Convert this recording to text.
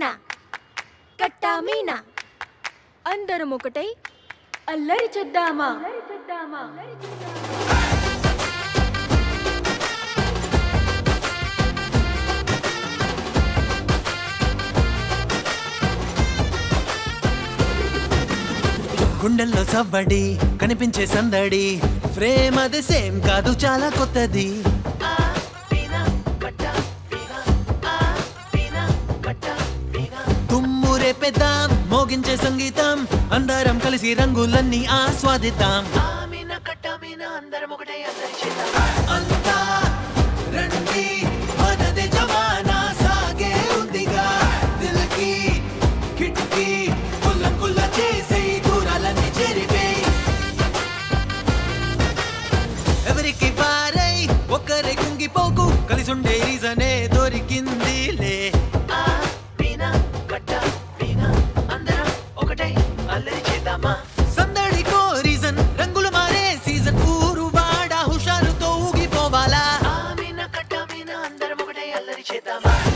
మీనా కట్టా మీనా అందరం ఒకటై అల్లరి చేద్దామా గుండెల్లో సవ్వడి కనిపించే సందడి ఫ్రేమ్ అది సేమ్ కాదు చాలా కొత్తది తుమ్మురే పెద్దాం మోగించే సంగీతం అందరం కలిసి రంగులన్నీ ఆస్వాదిద్దాం అంతా రండి మనదే జమానా సాగే ఉందిగా దిల్కి కిటికీ కుల్ల కుల్ల చేసే దూరాలన్నీ చెరిపేయి ఎవరికి వారై ఒక్కరే కుంగిపోకు కలిసి ఉండే రీజనే దొరికిందిలే సందడికో రీజన్ రంగులు మారే సీజన్ ఊరు వాడ హుషారుతో ఊగిపోవాలా అందరం ఒకటే అల్లరి చేద్దామా